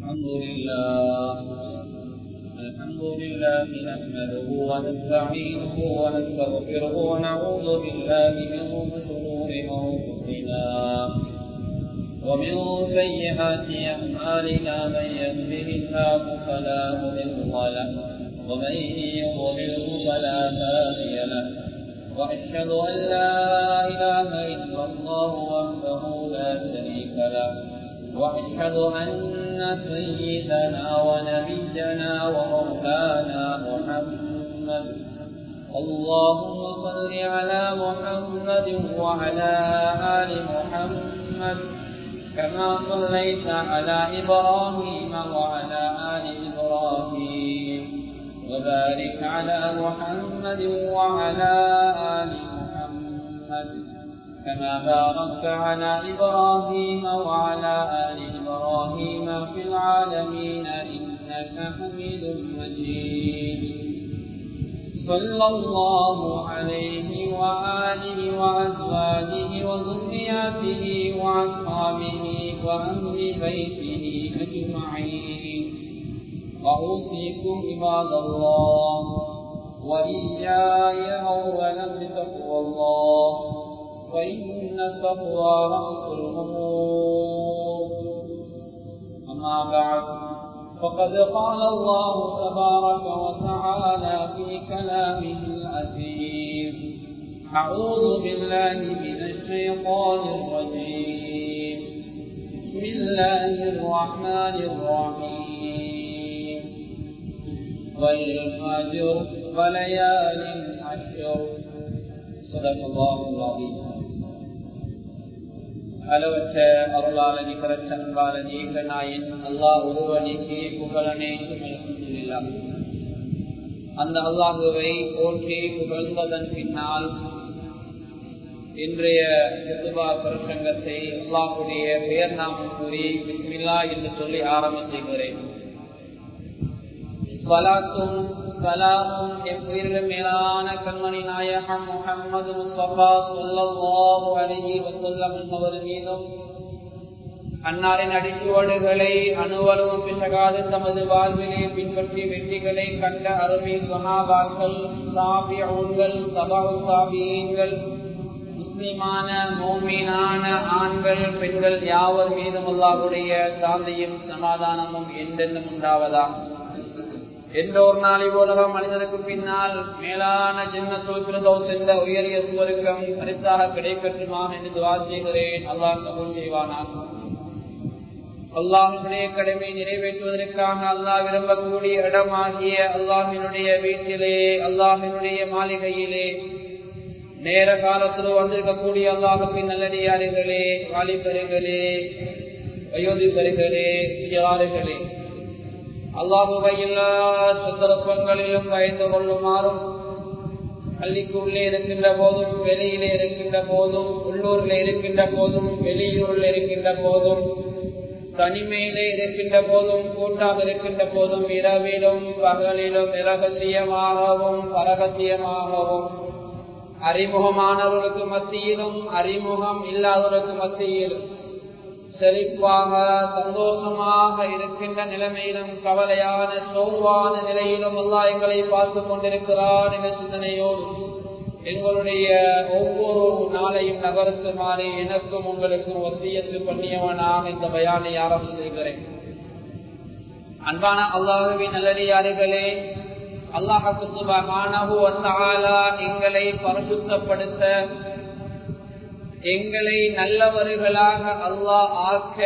الحمد لله الحمد لله نحمده ونستعينه ونستغفره ونعوذ بالله من شرور انفسنا ومن سيئات اعمالنا من يهده الله فلا مضل له ومن يضلل فلا هادي له واشهد ان لا اله الا الله وحده لا شريك له واشهد ان سيدنا ونبينا ومولانا محمد اللهم صل على محمد وعلى ال محمد كما صليت على ابراهيم وعلى ال ابراهيم وبارك على محمد وعلى ال محمد كما باركت على إبراهيم وعلى آل إبراهيم في العالمين إنك حميد مجيد صلى الله عليه وآله وأزواجه وذرياته وأصحابه وأهل بيته أجمعين وأوصيكم عباد الله وإياي أولا بتقوى الله فإن التقوى رأس الأمور أما بعد فقد قال الله تبارك وتعالى في كلامه العزيز أعوذ بالله من الشيطان الرجيم بسم الله الرحمن الرحيم والفجر وليال عشر صدق الله العظيم அளவற்ற அருளாளனி கரச்சன்பாளனி ஏகநாயன் அல்லாஹ் ஒருவனுக்கு புகழனேற்றும் அந்த அல்லாஹுவை போற்றி புகழ்ந்ததன் பின்னால் இன்றைய சுத்துபா பிரசங்கத்தை அல்லாஹுடைய பெயர் நாமம் கூறி பிஸ்மில்லா என்று சொல்லி ஆரம்ப செய்கிறேன் சலாத்தும் சலாமும் எவ்விரு மேலான கண்மணி நாயகம் முகமது முஸ்தபா சொல்லல்லாஹு அலைஹி வஸல்லம் என்பவர் மீதும் அன்னாரின் அடிச்சுவடுகளை அணுவலும் பிசகாது தமது வாழ்விலே பின்பற்றி வெற்றிகளை கண்ட அருமை சஹாபாக்கள் சாபியங்கள் சபாவு சாபியங்கள் முஸ்லிமான மோமீனான ஆண்கள் பெண்கள் யாவர் மீதும் அல்லாஹுடைய சாந்தியும் சமாதானமும் என்றென்றும் உண்டாவதாகும் என்ற ஒரு நாளை உலகம் மனிதனுக்கு பின்னால் மேலான ஜென்மத்துள் பிரதோஸ் என்ற உயரிய சுவருக்கம் பரிசாக கிடைக்கட்டுமாக என்று துவா செய்கிறேன் அல்லாஹ் கபூல் செய்வானாக அல்லாஹினுடைய கடமை நிறைவேற்றுவதற்காக அல்லாஹ் விரும்பக்கூடிய இடமாகிய அல்லாஹினுடைய வீட்டிலே அல்லாஹினுடைய மாளிகையிலே நேர காலத்தில் வந்திருக்கக்கூடிய அல்லாஹுவின் நல்லடியார்களே வாலிபர்களே வயோதிபர்களே சியாறுகளே அல்லாஹுவை எல்லா சந்தர்ப்பங்களிலும் பயந்து கொள்ளுமாறும் பள்ளிக்கு உள்ளே இருக்கின்ற போதும் வெளியிலே இருக்கின்ற போதும் உள்ளூரில் இருக்கின்ற போதும் வெளியூரில் இருக்கின்ற போதும் தனிமையிலே இருக்கின்ற போதும் கூட்டாக இருக்கின்ற போதும் இரவிலும் பகலிலும் இரகசியமாகவும் பரகசியமாகவும் அறிமுகமானவர்களுக்கு மத்தியிலும் அறிமுகம் இல்லாதவர்களுக்கு மத்தியிலும் செழிப்பாக சந்தோஷமாக இருக்கின்ற நிலைமையிலும் கவலையான சோர்வான நிலையிலும் அல்லா எங்களை பார்த்து கொண்டிருக்கிறார் என்ற சிந்தனையோடு எங்களுடைய ஒவ்வொரு நாளையும் நகரத்துமாறி எனக்கும் உங்களுக்கும் ஒத்தியத்து பண்ணியவனாக இந்த பயானை ஆரம்பம் செய்கிறேன் அன்பான அல்லாஹுவின் நல்லடியாறுகளே அல்லாஹு சுபஹானஹு வத்தஆலா எங்களை பரிசுத்தப்படுத்த எங்களை நல்லவர்களாக அல்லாஹ் ஆக்க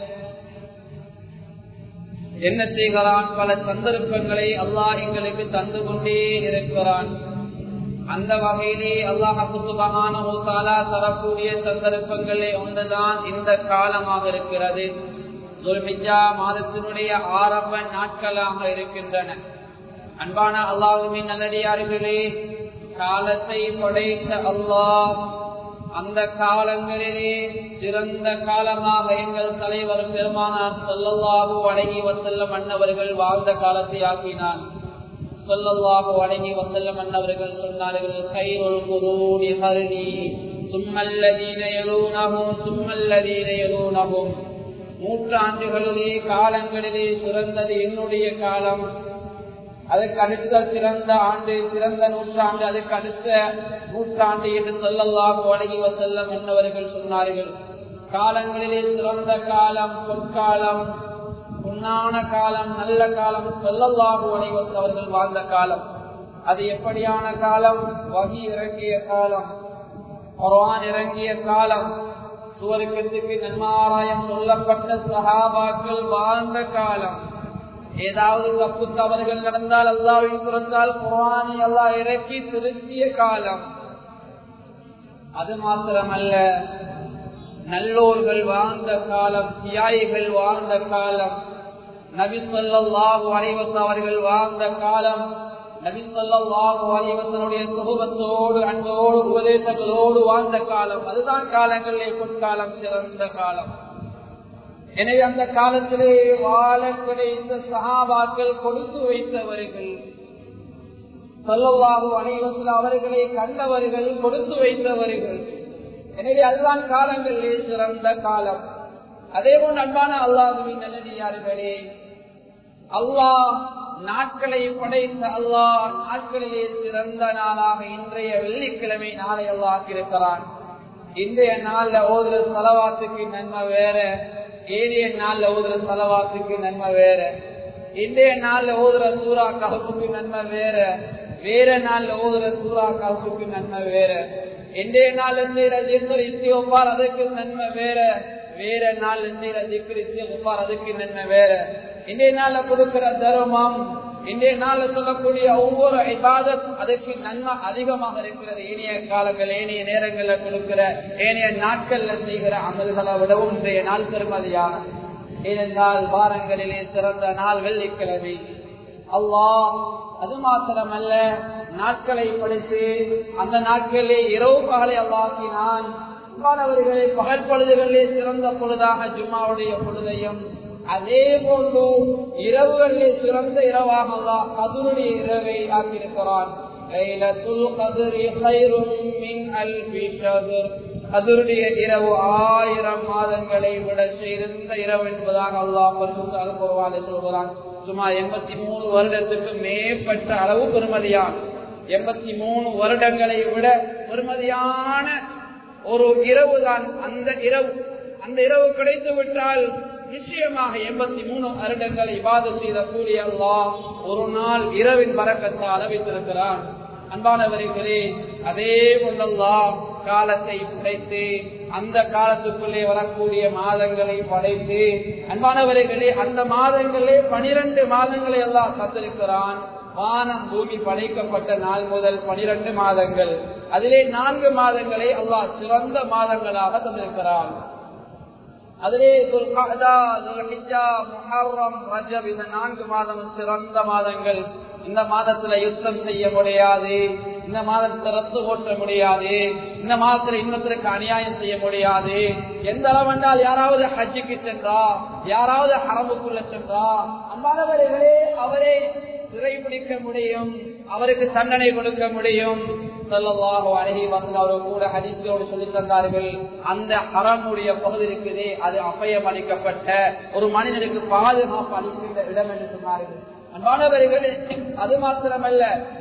என்ன செய்கிறான் பல சந்தர்ப்பங்களை அல்லாஹ் எங்களுக்கு தந்து கொண்டே இருக்கிறான் அந்த வகையிலே அல்லாஹாலா தரக்கூடிய சந்தர்ப்பங்களே ஒன்றுதான் இந்த காலமாக இருக்கிறது துல்மிஜா மாதத்தினுடைய ஆரம்ப நாட்களாக இருக்கின்றன அன்பான அல்லாஹுவின் நல்லடியார்களே காலத்தை படைத்த அல்லாஹ் அந்த காலங்களிலே சிறந்த காலமாக எங்கள் தலைவர் பெருமானார் சொல்லல்லாஹு அடங்கி வசல்லம் அன்னவர்கள் வாழ்ந்த காலத்தை ஆக்கினான் சொல்லல்லாஹு அடங்கி வசல்லம் அன்னவர்கள் சொன்னார்கள் கைரொல் குரூனி ஹரிணி சும்மல்லதீன எழுனகும் சும்மல்லதீன எழுனகும் நூற்றாண்டுகளிலே காலங்களிலே சிறந்தது என்னுடைய காலம் அதுக்கு அடுத்த சிறந்த ஆண்டு சிறந்த நூற்றாண்டு அதுக்கு அடுத்த நூற்றாண்டு என்று சொல்லலாம் வழங்கி செல்லம் என்னவர்கள் சொன்னார்கள் காலங்களிலே சிறந்த காலம் பொற்காலம் பொன்னான காலம் நல்ல காலம் சொல்லல்லாக வழிவந்த அவர்கள் வாழ்ந்த காலம் அது எப்படியான காலம் வகி இறங்கிய காலம் குரான் இறங்கிய காலம் சுவர்க்கத்துக்கு நன்மாராயம் சொல்லப்பட்ட சகாபாக்கள் வாழ்ந்த காலம் ஏதாவது தப்பு தவறுகள் நடந்தால் அல்லாவின் பிறந்தால் குரானை அல்லா இறக்கி திருத்திய காலம் அது மாத்திரமல்ல நல்லோர்கள் வாழ்ந்த காலம் தியாயிகள் வாழ்ந்த காலம் நபி சொல்லாஹு அலைவசம் அவர்கள் வாழ்ந்த காலம் நபி சொல்லாஹு அலைவசனுடைய சுகபத்தோடு அன்போடு உபதேசங்களோடு வாழ்ந்த காலம் அதுதான் காலங்களிலே பொற்காலம் சிறந்த காலம் எனவே அந்த காலத்திலே வாழ கிடைத்த சகாபாக்கள் கொடுத்து வைத்தவர்கள் சொல்லவாகு அனைவசில் அவர்களை கண்டவர்கள் கொடுத்து வைத்தவர்கள் எனவே அதுதான் காலங்களிலே சிறந்த காலம் அதே போல் அன்பான அல்லாஹுவின் நல்லடியார்களே அல்லாஹ் நாட்களை படைத்த அல்லாஹ் நாட்களிலே சிறந்த நாளாக இன்றைய வெள்ளிக்கிழமை நாளை அல்லாஹ் இருக்கிறான் இன்றைய நாள்ல ஓதுற செலவாத்துக்கு நன்மை வேற ஏனைய நாள்ல ஓதுற செலவாத்துக்கு நன்மை வேற இன்றைய நாள்ல ஓதுற சூறா கஹப்புக்கு நன்மை வேற வேற நாள்ல ஓதுற சூறா கஹப்புக்கு நன்மை வேற இன்றைய நாள் இஸ்தியோப்பார் அதுக்கு நன்மை வேற வேற நாள் இஸ்தியோப்பார் அதுக்கு நன்மை வேற இன்றைய நாள்ல கொடுக்கிற தர்மம் இன்றைய நாள்ல சொல்லக்கூடிய ஒவ்வொரு இபாதத் அதுக்கு நன்மை அதிகமாக இருக்கிறது ஏனைய காலங்கள் ஏனைய நேரங்கள்ல கொடுக்கிற ஏனைய நாட்கள்ல செய்கிற அமல்களை விடவும் இன்றைய நாள் பெருமதியான ஏனென்றால் வாரங்களிலே சிறந்த நாள் வெள்ளிக்கிழமை அல்லாஹ் அது மாத்திரமல்ல நாட்களை படித்து அந்த நாட்களிலே இரவு பகலை அல்லாக்கினான் மாணவர்களை பகல் பொழுதுகளிலே சிறந்த பொழுதாக ஜும்மாவுடைய பொழுதையும் அதே போன்று இரவுகளிலே சிறந்த இரவாக அல்லாஹ் கதுருடைய இரவை ஆக்கியிருக்கிறான் அதனுடைய இரவு ஆயிரம் மாதங்களை விட சிறந்த இரவு என்பதாக அல்லாஹ் பரிசுத்தாக சொல்கிறான் சுமார் எண்பத்தி மூணு வருடத்துக்கு மேற்பட்ட அளவு பெருமதியான எண்பத்தி மூணு வருடங்களை விட பெருமதியான ஒரு இரவு தான் அந்த இரவு அந்த இரவு கிடைத்து விட்டால் நிச்சயமாக எண்பத்தி மூணு வருடங்கள் இவாத செய்த கூடிய அல்லா ஒரு நாள் இரவின் பறக்கத்தால் வைத்திருக்கிறான் அன்பானவர்களே அதே போன்றல்லா காலத்தை படைத்து அந்த காலத்துக்குள்ளே வரக்கூடிய மாதங்களை படைத்து அன்பானவர்களே அந்த மாதங்களே பனிரெண்டு மாதங்களை எல்லாம் தந்திருக்கிறான் வானம் பூமி படைக்கப்பட்ட நாள் முதல் பனிரெண்டு மாதங்கள் அதிலே நான்கு மாதங்களை அல்லாஹ் சிறந்த மாதங்களாக தந்திருக்கிறான் அதிலே இந்த நான்கு மாதம் சிறந்த மாதங்கள் இந்த மாதத்துல யுத்தம் செய்ய முடியாது இந்த மாதத்துல ரத்து ஓட்ட முடியாது இந்த மாதத்துல இன்னத்திற்கு அநியாயம் செய்ய முடியாது எந்த அளவென்றால் யாராவது ஹஜ்ஜுக்கு சென்றா யாராவது ஹரமுக்குள்ள சென்றா அம்மானவர்களே அவரே சிறைபிடிக்க முடியும் அவருக்கு தண்டனை கொடுக்க முடியும் சொல்லவாக அழகி வந்து அவர் கூட ஹரிசோடு சொல்லி தந்தார்கள் அந்த ஹரமுடைய பகுதி இருக்குதே அது அபயம் அளிக்கப்பட்ட ஒரு மனிதனுக்கு பாதுகாப்பு அளிக்கின்ற இடம் என்று சொன்னார்கள் அன்பானவர்கள் அது மாத்திரமல்ல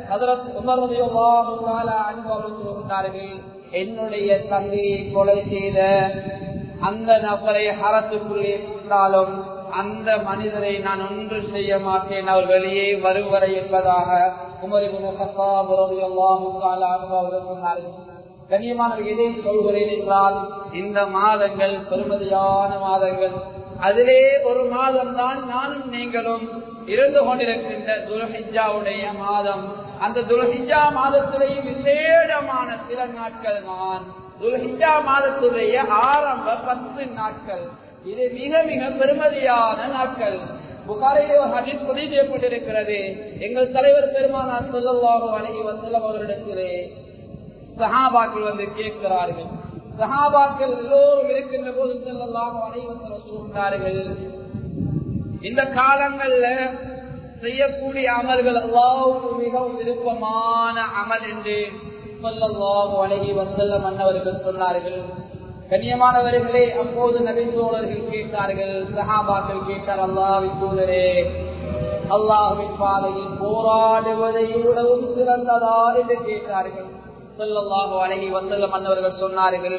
அனுபவித்தார்கள் என்னுடைய தந்தையை கொலை செய்த அந்த நபரை ஹரத்துக்குள்ளே இருந்தாலும் அந்த மனிதரை நான் ஒன்று செய்ய மாட்டேன் அவர் வெளியே வருவரை என்பதாக கண்ணியமானவர் எதை சொல்கிறேன் என்றால் இந்த மாதங்கள் பெருமதியான மாதங்கள் அதிலே ஒரு மாதம் தான் நானும் நீங்களும் இருந்து கொண்டிருக்கின்ற துலஹிஜாவுடைய மாதம் அந்த துலஹிஜா மாதத்திலேயே விசேடமான சில நாட்கள் தான் துலஹிஜா மாதத்துடைய ஆரம்ப பத்து நாட்கள் இது மிக மிக பெருமதியான நாட்கள் புகாரிலே ஒரு ஹதீஸ் பதிவு செய்யப்பட்டிருக்கிறது எங்கள் தலைவர் பெருமானார் சொல்லவாக வணங்கி வசலம் அவரிடத்திலே சஹாபாக்கள் வந்து கேட்கிறார்கள் சஹாபாக்கள் எல்லோரும் இருக்கின்ற போது செல்லலாம் அனைவசம் சொல்கிறார்கள் இந்த காலங்கள்ல செய்யக்கூடிய அமல்கள் அல்லாவுக்கு மிகவும் விருப்பமான அமல் என்று சொல்லல்லாஹு அழகி வசல்லம் அன்னவர்கள் சொன்னார்கள் கண்ணியமானவர்களே அப்போது நபித்தோழர்கள் கேட்டார்கள் சஹாபாக்கள் கேட்டார் அல்லாவின் தூதரே அல்லாஹுவின் பாதையில் போராடுவதை விடவும் சிறந்ததா என்று கேட்டார்கள் சொல்லல்லாஹு அழகி வந்தல்ல மன்னவர்கள் சொன்னார்கள்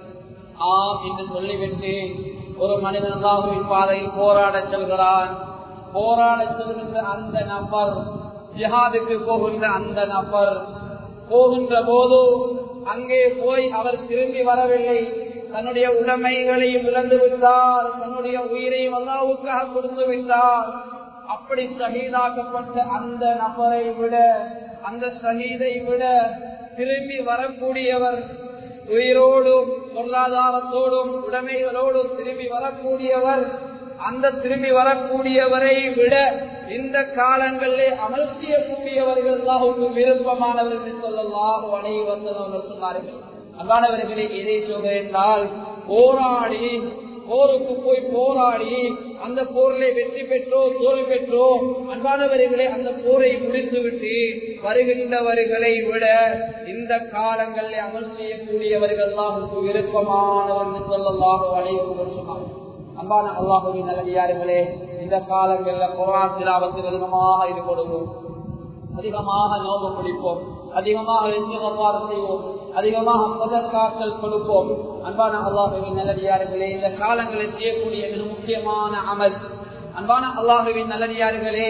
ஆம் என்று சொல்லிவிட்டு ஒரு மனிதன் அல்லாஹுவின் பாதையில் போராட செல்கிறான் போராட செல்கின்ற அந்த நபர் ஜிஹாதுக்கு போகின்ற அந்த நபர் போகின்ற போது அங்கே போய் அவர் திரும்பி வரவில்லை தன்னுடைய உடைமைகளையும் இழந்து விட்டார் தன்னுடைய உயிரையும் அல்லாவுக்காக கொடுத்து விட்டார் அப்படி சகிதாக்கப்பட்ட அந்த நபரை விட அந்த சகிதை விட திரும்பி வரக்கூடியவர் உயிரோடும் பொருளாதாரத்தோடும் உடைமைகளோடும் திரும்பி வரக்கூடியவர் அந்த திரும்பி வரக்கூடியவரை விட இந்த காலங்களிலே அமல் செய்யக்கூடியவர்கள் அல்லாஹுக்கு விருப்பமானவர்கள் என்று சொல்லலாம் அலை வந்தவர்கள் சொன்னார்கள் அன்பானவர்களே இதை சொல்கிறால் போராடி போருக்கு போய் போராடி அந்த போரிலே வெற்றி பெற்றோ தோல்வி பெற்றோ அன்பானவர்களே அந்த போரை முடித்துவிட்டு வருகின்றவர்களை விட இந்த காலங்களில் அமல் செய்யக்கூடியவர்கள் தான் விருப்பமானவர்கள் சொல்லலாம் அழைப்பு சொன்னார் அன்பான அல்லாஹுவின் நல்லடியார்களே இந்த காலங்களில் குரான் திலாவத்தில் அதிகமாக ஈடுபடுவோம் அதிகமாக நோம்பு பிடிப்போம் அதிகமாக வெற்றிவாறு செய்வோம் அதிகமாக பதற்காக்கள் கொடுப்போம் அன்பான அல்லாஹுவின் நல்லடியார்களே இந்த காலங்களில் செய்யக்கூடிய மிக முக்கியமான அமல் அன்பான அல்லாஹுவின் நல்லடியார்களே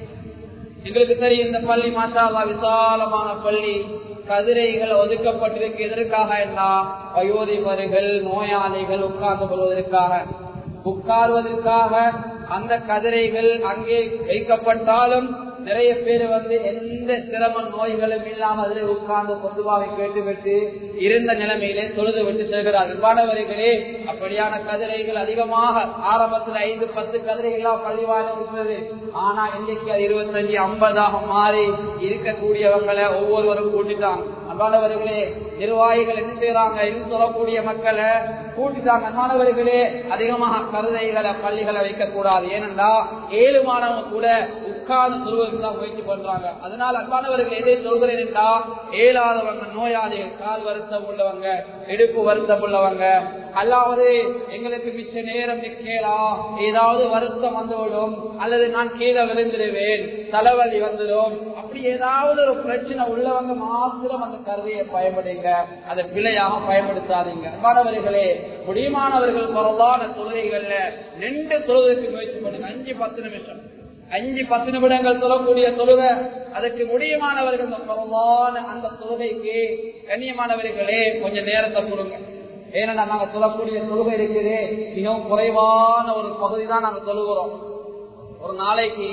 எங்களுக்கு தெரியும் இந்த பள்ளி மாஷா அல்லா விசாலமான பள்ளி கதிரைகள் ஒதுக்கப்பட்டிருக்கு எதற்காக என்ன வயோதிபர்கள் நோயாளிகள் உட்கார்ந்து கொள்வதற்காக உட்கார்வதற்காக அந்த கதிரைகள் அங்கே வைக்கப்பட்டாலும் நிறைய பேர் வந்து எந்த சிரம நோய்களும் இல்லாமல் அதில் உட்கார்ந்து பொதுவாக கேட்டுவிட்டு இருந்த நிலைமையிலே தொழுது விட்டு செல்கிறார்கள் மாணவர்களே அப்படியான கதிரைகள் அதிகமாக ஆரம்பத்தில் ஐந்து பத்து கதிரைகளாக பள்ளிவாழ இருந்தது ஆனா இன்னைக்கு அது இருபத்தஞ்சு ஐம்பதாக மாறி இருக்கக்கூடியவங்களை ஒவ்வொருவரும் கூட்டிட்டாங்க அன்பானவர்களே நிர்வாகிகள் என்ன செய்யறாங்க இன்னும் சொல்லக்கூடிய மக்களை கூட்டிட்டாங்க மாணவர்களே அதிகமாக கருதைகளை பள்ளிகளை வைக்கக்கூடாது ஏனென்றா ஏழு மாணவங்க கூட உட்கார்ந்து சொல்வதற்கு தான் முயற்சி பண்றாங்க அதனால் அன்பானவர்கள் எதை சொல்கிறேன் என்றா ஏழாதவங்க நோயாளிகள் கால் வருத்தம் உள்ளவங்க இடுப்பு வருத்தம் உள்ளவங்க அல்லாவது எங்களுக்கு மிச்ச நேரம் நிற்கலா ஏதாவது வருத்தம் வந்துவிடும் அல்லது நான் கீழே விழுந்துடுவேன் தலைவலி வந்துடும் அப்படி ஏதாவது ஒரு பிரச்சனை உள்ளவங்க மாத்திரம் அந்த கருவியை பயன்படுங்க அதை பிழையாக பயன்படுத்தாதீங்க மாணவர்களே முடியுமானவர்கள் குறவான தொழுகைகள்ல நின்று தொழுவதற்கு முயற்சி பண்ணுங்க அஞ்சு பத்து நிமிஷம் அஞ்சு பத்து நிமிடங்கள் தொழக்கூடிய தொழுக அதுக்கு முடியுமானவர்கள் இந்த குறவான அந்த தொழுகைக்கு கண்ணியமானவர்களே கொஞ்சம் நேரத்தை கொடுங்க ஏன்னா நாங்க சொல்லக்கூடிய தொழுகை இருக்குது மிகவும் குறைவான ஒரு பகுதி தான் நாங்க தொழுகிறோம் ஒரு நாளைக்கு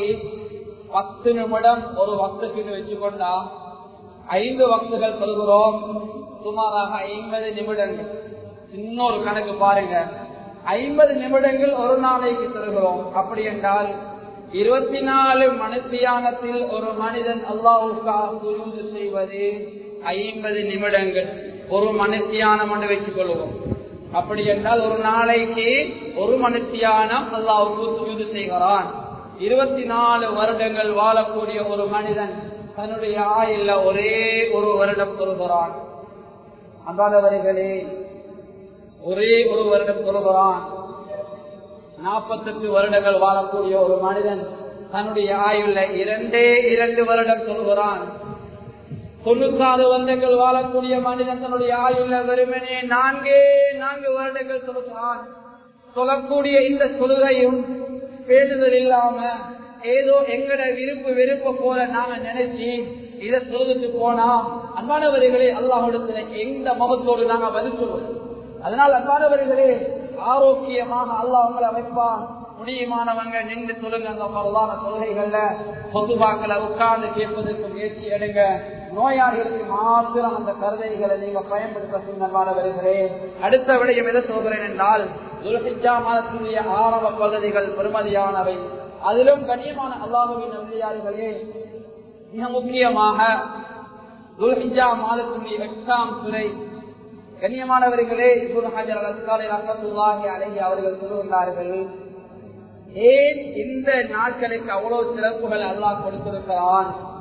பத்து நிமிடம் ஒரு வக்துக்கு வச்சுக்கொண்டா ஐந்து வக்துகள் தொழுகிறோம் சுமாராக ஐம்பது நிமிடங்கள் இன்னொரு கணக்கு பாருங்க ஐம்பது நிமிடங்கள் ஒரு நாளைக்கு தருகிறோம் அப்படி என்றால் இருபத்தி நாலு மணித்தியானத்தில் ஒரு மனிதன் அல்லாவுக்காக புரிந்து செய்வது ஐம்பது நிமிடங்கள் ஒரு மணித்தியானம் என்று வைத்துக் கொள்வோம் அப்படி என்றால் ஒரு நாளைக்கு ஒரு மணித்தியானம் அல்லாவுக்கு சுயுது செய்கிறான் இருபத்தி நாலு வருடங்கள் வாழக்கூடிய ஒரு மனிதன் தன்னுடைய ஆயில்ல ஒரே ஒரு வருடம் தொழுகிறான் அன்பாதவர்களே ஒரே ஒரு வருடம் தொழுகிறான் நாற்பத்தெட்டு வருடங்கள் வாழக்கூடிய ஒரு மனிதன் தன்னுடைய ஆயுள்ள இரண்டே இரண்டு வருடம் சொல்கிறான் தொண்ணூத்தாறு வருடங்கள் வாழக்கூடிய மனிதன் தன்னுடைய ஆயுள்ள வெறுமனே நான்கே நான்கு வருடங்கள் சொல்கிறான் சொல்லக்கூடிய இந்த தொழுகையும் பேசுதல் இல்லாம ஏதோ எங்கட விருப்பு வெறுப்ப போல நாங்க நினைச்சு இதை சொல்லுக்கு போனா அன்பானவர்களே அல்லாஹிடத்துல எந்த முகத்தோடு நாங்க பதில் சொல்லுவோம் அதனால் அன்பானவர்களே ஆரோக்கியமாக அல்லாஹ் உங்களை அமைப்பான் முடியுமானவங்க நின்று சொல்லுங்க அந்த பரவான தொழுகைகள்ல பொதுவாக்களை உட்கார்ந்து கேட்பதற்கு முயற்சி எடுங்க நோயாளிகளுக்கு மாத்திரம் அந்த கருதைகளை நீங்க பயன்படுத்த சொன்னமானவர்களே அடுத்த விடயம் எதை சொல்கிறேன் என்றால் துல்ஹிஜா மாதத்துடைய ஆரம்ப பகுதிகள் பெருமதியானவை அதிலும் கண்ணியமான அல்லாஹுவின் நம்பியார்களே மிக முக்கியமாக துல்ஹிஜா மாதத்துடைய எட்டாம் துறை கண்ணியமானவர்களே இபுல் ஹஜர் அலஸ்காலை ரஹத்துல்லாஹி அழகி அவர்கள் சொல்லுகின்றார்கள் ஏன் இந்த நாட்களுக்கு அவ்வளவு சிறப்புகள் அல்லாஹ் கொடுத்திருக்கிறான்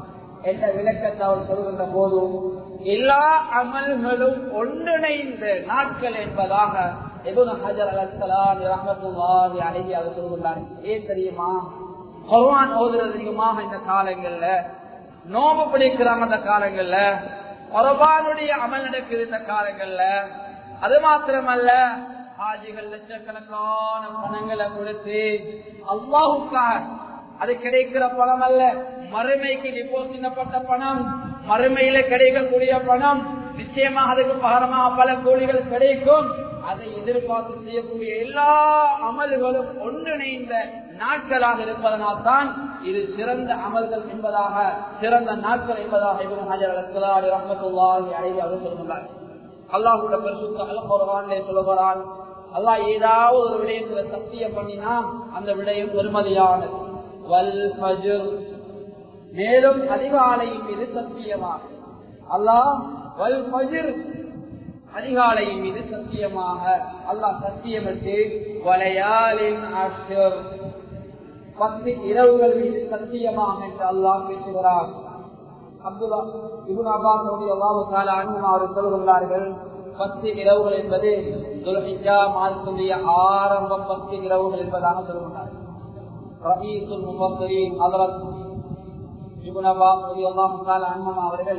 என்ற விளக்கத்தை அவர் சொல்கின்ற போது எல்லா அமல்களும் ஒன்றிணைந்த நாட்கள் என்பதாக எபுன் ஹஜர் அலசலாம் ரஹமத்துல்லாஹி அழகி அவர் சொல்கின்றார் ஏன் தெரியுமா குர்ஆன் ஓதுறது அதிகமாக இந்த காலங்கள்ல நோம்பு பிடிக்கிறாங்க அந்த காலங்கள்ல குரபானுடைய அமல் நடக்குது இந்த காலங்கள்ல அது மாத்திரமல்ல ஆஜிகள் லட்சக்கணக்கான பணங்களை கொடுத்து அல்லாஹுக்காக அது கிடைக்கிற பணம் அல்ல மறுமைக்கு டிபோசிடப்பட்ட பணம் மறுமையில கிடைக்கக்கூடிய பணம் நிச்சயமாக அதுக்கு பகரமாக பல கூலிகள் கிடைக்கும் அதை எதிர்பார்த்து செய்யக்கூடிய எல்லா அமல்களும் ஒன்றிணைந்த நாட்களாக இருப்பதனால் தான் இது சிறந்த அமல்கள் என்பதாக சிறந்த நாட்கள் என்பதாக இவன் ஹஜர் அலி ரஹமத்துல்லாஹி அலைஹி அவர் சொல்கிறார் அல்லாஹுடைய பரிசுத்த அல் குர்ஆனிலே சொல்கிறான் அல்லாஹ் ஏதாவது ஒரு விடயத்துல சத்தியம் பண்ணினா அந்த விடயம் பெருமதியானது வல் ஃபஜ்ர் மேலும் அதிகாலையின் மீது சத்தியமாக அல்லாஹ் வல் ஃபஜ்ர் அதிகாலையின் மீது சத்தியமாக அல்லாஹ் சத்தியமிட்டு வலையாலின் அஷ்ர் பத்து இரவுகள் மீது சத்தியமாக என்று அல்லாஹ் பேசுகிறார் அப்துல்லா இபுன் அப்பாஸ் ரவி அல்லாஹு தாலா அன்பும் அவர் சொல்கின்றார்கள் பத்து இரவுகள் என்பது துல்ஹிஜா மாதத்துடைய ஆரம்பம் பத்து இரவுகள் என்பதாக சொல்கின்றார்கள் ரஹீசுல் முபத்தரீன் ஹதரத் இபுன் அப்பாஸ் ரவி அல்லாஹு தாலா அன்பும் அவர்கள்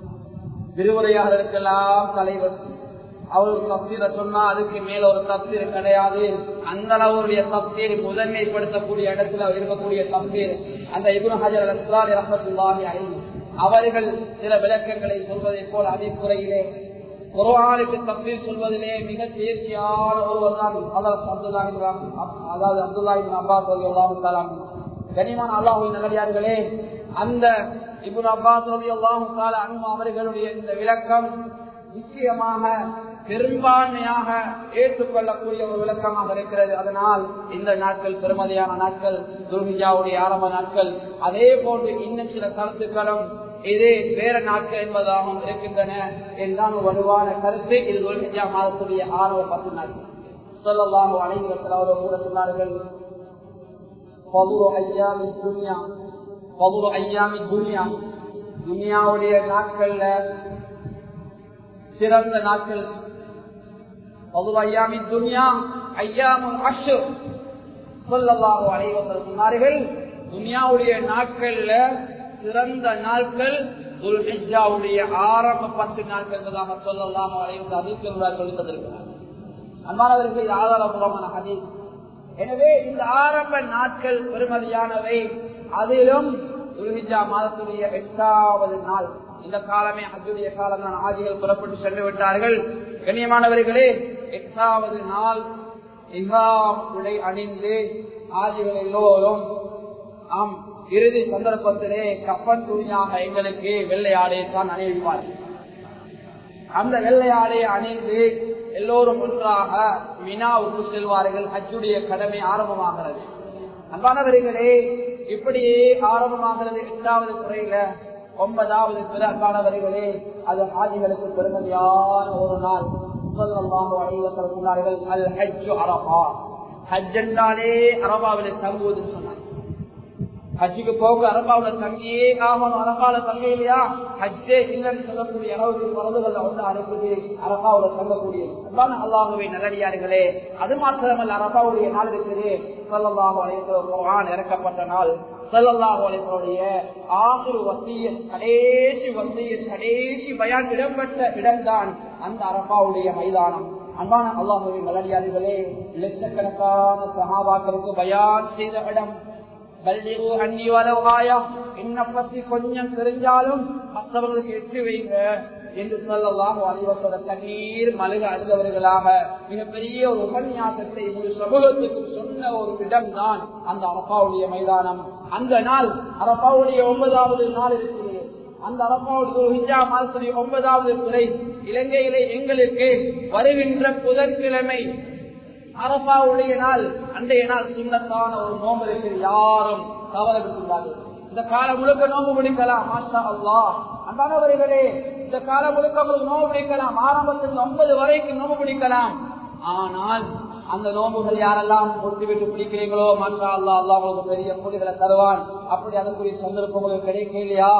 விரிவுரையாளருக்கெல்லாம் தலைவர் அவருக்கு தப்சீர சொன்னா அதுக்கு மேல ஒரு தப்சீர் கிடையாது அந்த அளவுடைய தப்சீர் முதன்மைப்படுத்தக்கூடிய இடத்துல இருக்கக்கூடிய தப்சீர் அந்த இபுன் ஹஜர் அலி ரஹமத்துல்லாஹி அலைஹி அவர்கள் சில விளக்கங்களை சொல்வதை போல் அதிகுறையிலே குரானுக்கு தப்சீர் சொல்வதிலே மிக தேர்ச்சியான ஒருவர் தான் அப்துல்லாஹி அதாவது அப்துல்லாஹி அப்பாஸ் அலி அல்லாஹு கனிமான அல்லாஹுவின் நல்லடியார்களே அந்த இபுன் அப்பாஸ் அலி அல்லாஹு அன்பு அவர்களுடைய இந்த விளக்கம் நிச்சயமாக பெரும்பான்மையாக ஏற்றுக்கொள்ளக்கூடிய ஒரு விளக்கமாக இருக்கிறது அதனால் இந்த நாட்கள் பெருமதியான நாட்கள் துர்கிஜாவுடைய ஆரம்ப நாட்கள் அதே போன்று இன்னும் சில கருத்துக்களும் இது வேற நாட்கள் என்பதாகவும் இருக்கின்றன என்றான் வலுவான கருத்து இது துர்கிஜா மாதத்துடைய ஆரம்ப பத்து நாட்கள் சொல்லலாம் அனைவரத்தில் அவர்கள் கூட சொன்னார்கள் ஐயாமி துன்யா பதுரு ஐயாமி துன்யா துனியாவுடைய நாட்கள்ல சிறந்த நாட்கள் பதுரு ஐயாமி துன்யா ஐயாமுல் அஷு சொல்லலாக அனைவர்கள் சொன்னார்கள் துனியாவுடைய நாட்கள்ல சிறந்த நாட்கள் துல்ஹிஜாவுடைய ஆரம்ப பத்து நாட்கள் என்பதாக சொல்லலாம் அனைவர்கள் அதிர்க்கிறார் சொல்லி தந்திருக்கிறார் அன்பானவர்கள் இது ஆதாரபூர்வமான ஹதீஸ் எனவே இந்த ஆரம்ப நாட்கள் பெருமதியானவை அதிலும் துல்ஹிஜா மாதத்துடைய எட்டாவது நாள் இந்த காலமே ஹஜ்ஜுடைய காலம் தான் ஆஜிகள் புறப்பட்டு சென்று விட்டார்கள் கண்ணியமானவர்களே எட்டாவது நாள் இஹாம் உடை அணிந்து ஆஜிகள் எல்லோரும் ஆம் இறுதி சந்தர்ப்பத்திலே கப்பன் துணியாக எங்களுக்கு வெள்ளை ஆடையை தான் அணிவிப்பார்கள் அந்த வெள்ளை ஆடையை அணிந்து எல்லோரும் ஒன்றாக மினாவுக்கு செல்வார்கள் ஹஜ்ஜுடைய கடமை ஆரம்பமாகிறது அன்பானவர்களே இப்படியே ஆரம்பமாகிறது எட்டாவது துறையில ஒன்பதாவது பிறக்கானவர்களே அது ஹாஜிகளுக்கு பெருமதியான ஒரு நாள் சொல்லமாக அனைவர்கள் சொன்னார்கள் அல் ஹஜ்ஜு அரபா ஹஜ் என்றாலே அரபாவிலே தங்குவதுன்னு சொன்னாங்க ஹஜ்ஜுக்கு போக அரபாவில தங்கியே ஆகணும் அரபாவில தங்க இல்லையா ஹஜ்ஜே இல்லைன்னு சொல்லக்கூடிய அளவுக்கு மரபுகள் ஒன்று அனுப்புது அரபாவில தங்கக்கூடியது அதான் அல்லாஹுவை நல்லடியார்களே அது மாத்திரமல்ல அரபாவுடைய நாள் இருக்குது சொல்லல்லாஹு அலைவர் இறக்கப்பட்ட நாள் சொல்லல்லாஹு அலைவருடைய ஆகுரு வசிய கடைசி வசிய கடைசி பயான் இடம்பெற்ற இடம்தான் அந்த அரபாவுடைய மைதானம் அன்பான அல்லாஹுவின் நல்லடியார்களே லட்சக்கணக்கான சகாபாக்களுக்கு பயான் செய்த இடம் என்ன பத்தி கொஞ்சம் தெரிஞ்சாலும் மற்றவர்களுக்கு எட்டு வைங்க என்று சொல்லலாம் அறிவத்தோட தண்ணீர் மலுக அழுதவர்களாக மிகப்பெரிய ஒரு உபன்யாசத்தை ஒரு சமூகத்துக்கு சொன்ன ஒரு இடம் தான் அந்த அரப்பாவுடைய மைதானம் அந்த நாள் அரப்பாவுடைய ஒன்பதாவது நாள் இருக்குது அந்த அரப்பாவுடைய மாதத்துடைய ஒன்பதாவது துறை இலங்கையிலே எங்களுக்கு வருகின்ற புதன்கிழமை அரபாவுடைய நாள் அன்றைய நாள் சுண்ணத்தான ஒரு நோம்பு இருக்கிறது யாரும் தவறவிட்டுள்ளார்கள் இந்த காலம் முழுக்க நோம்பு முடிக்கலாம் மாஷா அல்லா அன்பானவர்களே இந்த காலம் முழுக்க உங்களுக்கு நோம்பு பிடிக்கலாம் ஆரம்பத்தில் ஒன்பது வரைக்கும் நோம்பு பிடிக்கலாம் ஆனால் அந்த நோம்புகள் யாரெல்லாம் ஒட்டு விட்டு பிடிக்கிறீங்களோ மாஷா அல்லா அல்லா உங்களுக்கு பெரிய கூலிகளை தருவான் அப்படி அதற்குரிய சந்தர்ப்பம் உங்களுக்கு கிடைக்க இல்லையா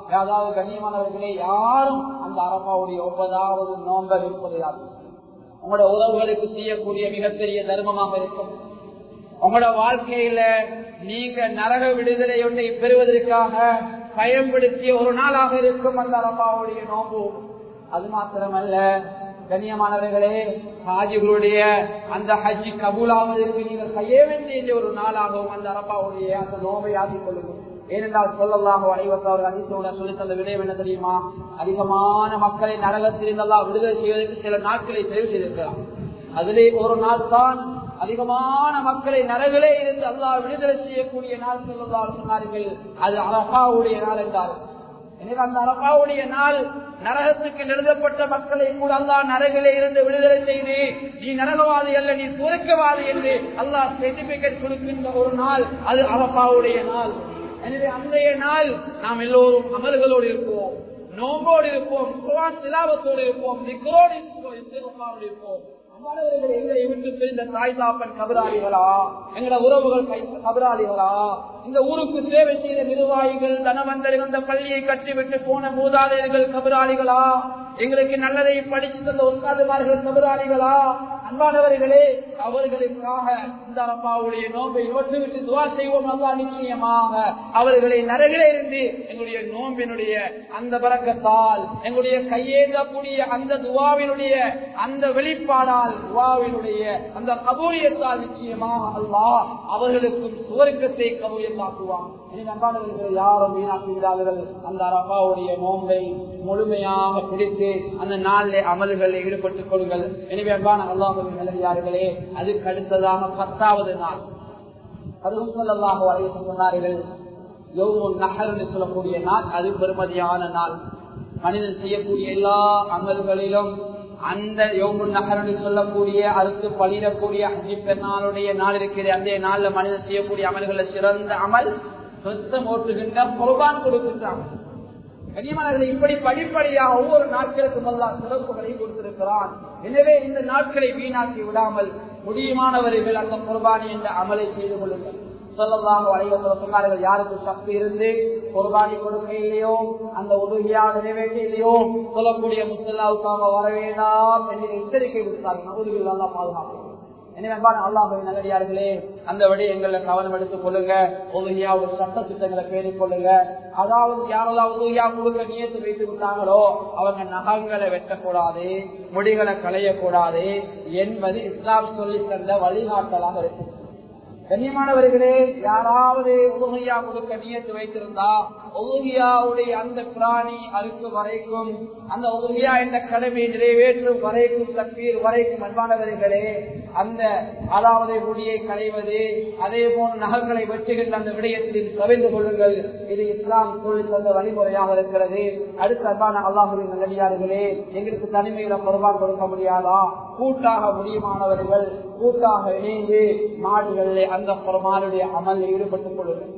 அதாவது கண்ணியமானவர்களே யாரும் அந்த அரபாவுடைய ஒன்பதாவது நோன்பை இருப்பது யாரும் உங்களோட உறவுகளுக்கு செய்யக்கூடிய மிகப்பெரிய தர்மமாக இருக்கும் உங்களோட வாழ்க்கையில நீங்க நரக விடுதலை ஒன்றை பெறுவதற்காக பயன்படுத்திய ஒரு நாளாக இருக்கும் அந்த அரபாவுடைய நோம்பு அது மாத்திரமல்ல கண்ணியமானவர்களே ஹாஜிகளுடைய அந்த ஹஜ்ஜி கபூலாவதற்கு நீங்கள் செய்ய வேண்டிய ஒரு நாளாகவும் அந்த அரபாவுடைய அந்த நோம்பை ஆக்கிக் கொள்ளுங்கள் ஏனென்றால் சொல்லலாம் அனைவர்கள் அதிர்ச்சியோட சொல்லி தந்த விடயம் என்ன தெரியுமா அதிகமான மக்களை நரகத்திலிருந்தெல்லாம் விடுதலை செய்வதற்கு சில நாட்களை தெரிவு செய்திருக்கலாம் அதிலே ஒரு நாள் தான் அதிகமான மக்களை நரகளே இருந்து அல்லாஹ் விடுதலை செய்யக்கூடிய நாள் சொல்லலாம் சொன்னார்கள் அது அரபாவுடைய நாள் என்றார்கள் எனவே அந்த அரபாவுடைய நாள் நரகத்துக்கு நிறுத்தப்பட்ட மக்களை கூட அல்லாஹ் நரகிலே இருந்து விடுதலை செய்து நீ நரகவாதி அல்ல நீ சுருக்கவாதி என்று அல்லாஹ் சர்டிபிகேட் கொடுக்கின்ற ஒரு நாள் அது அரபாவுடைய நாள் எனவே அன்றைய நாள் நாம் எல்லோரும் அமல்களோடு இருப்போம் நோம்போடு இருப்போம் குர்ஆன் திலாவத்தோடு இருப்போம் திக்ரோடு இருப்போம் இருப்போம் அம்மானவர்கள் எங்களை விட்டு பிரிந்த தாய் தாப்பன் கபராளிகளா எங்களோட உறவுகள் கபராளிகளா இந்த ஊருக்கு சேவை செய்த நிர்வாகிகள் தனவந்தர்கள் இந்த பள்ளியை கட்டிவிட்டு போன மூதாதையர்கள் கபராளிகளா எங்களுக்கு நல்லதை படித்து தந்த உட்காதுமார்கள் கபராளிகளா அன்பானவர்களே அவர்களுக்காக இந்த அப்பாவுடைய நோன்பை நோட்டுவிட்டு துவா செய்வோம் அல்லா நிச்சயமாக அவர்களை நரகிலே இருந்து எங்களுடைய நோம்பினுடைய அந்த பறக்கத்தால் எங்களுடைய கையேந்தக்கூடிய அந்த துவாவினுடைய அந்த வெளிப்பாடால் துவாவினுடைய அந்த கபூலியத்தால் நிச்சயமாக அல்லாஹ் அவர்களுக்கும் சுவர்க்கத்தை கபூலியத்தாக்குவான் அன்பானவர்கள் யாரும் வீணாக்கி விடாதவர்கள் அந்த அப்பாவுடைய நோன்பை முழுமையாக பிடித்து அந்த நாளிலே அமல்களில் ஈடுபட்டுக் கொள்ளுங்கள் எனவே அன்பான அல்லாஹின் நிலையார்களே அதுக்கு அடுத்ததாக பத்தாவது நாள் அதுவும் சொல்லலாக வரைய சொன்னார்கள் யோகமும் நகர்னு சொல்லக்கூடிய நாள் அது பெருமதியான நாள் மனிதன் செய்யக்கூடிய எல்லா அமல்களிலும் அந்த யோமுன் நகர்னு சொல்லக்கூடிய அதுக்கு பழிடக்கூடிய அஞ்சு பெருநாளுடைய நாள் இருக்கிற அந்த நாள்ல மனிதன் செய்யக்கூடிய அமல்களை சிறந்த அமல் சொத்தம் ஓட்டுகின்ற பொருபான் கொடுக்கின்றான் கனிமலர்களை இப்படி படிப்படியாக ஒவ்வொரு நாட்களுக்கும் எல்லாம் சிறப்புகளை கொடுத்திருக்கிறான் எனவே இந்த நாட்களை வீணாக்கி விடாமல் முடியுமானவர்கள் அந்த குர்பானி என்ற அமலை செய்து கொள்ளுங்கள் சொல்லலாம் அனைவரும் சொன்னார்கள் யாருக்கு சக்தி இருந்து குர்பானி கொடுக்க இல்லையோ அந்த உதவியா நிறைவேற்ற இல்லையோ சொல்லக்கூடிய முத்தல்லாவுக்காக வர வேண்டாம் என்று எச்சரிக்கை விடுத்தார்கள் உதவிகள் எல்லாம் பாதுகாப்பு எனவே அல்லாஹுவை நல்லடியார்களே அந்த வழி எங்களை கவனம் எடுத்துக் கொள்ளுங்க உதவியாவோட சட்ட திட்டங்களை பேணிக் கொள்ளுங்க அதாவது யாரெல்லாம் உதவியா கொடுக்க நியத்து வைத்து விட்டாங்களோ அவங்க நகங்களை வெட்டக்கூடாது முடிகளை களையக்கூடாது என்பது இஸ்லாம் சொல்லி தந்த வழிகாட்டலாக இருக்கு கண்ணியமானவர்களே யாராவது உதவியா கொடுக்க நியத்து வைத்திருந்தா உதவியாவுடைய அந்த பிராணி அறுக்கு வரைக்கும் அந்த உதவியா என்ற கடமை நிறைவேற்றும் வரைக்கும் தப்பீர் வரைக்கும் அன்பானவர்களே அந்த அதாவது முடியை களைவது அதே போன்ற நகர்களை வெற்றுகின்ற அந்த விடயத்தில் கவிழ்ந்து கொள்ளுங்கள் இது இஸ்லாம் சொல்லி தந்த வழிமுறையாக இருக்கிறது அடுத்த அன்பான அல்லாஹுவின் நல்லடியார்களே எங்களுக்கு தனிமையில பொறுப்பாக கொடுக்க முடியாதா கூட்டாக முடியுமானவர்கள் கூட்டாக இணைந்து மாடுகளிலே அந்த பொறுமானுடைய அமலில் ஈடுபட்டுக் கொள்ளுங்கள்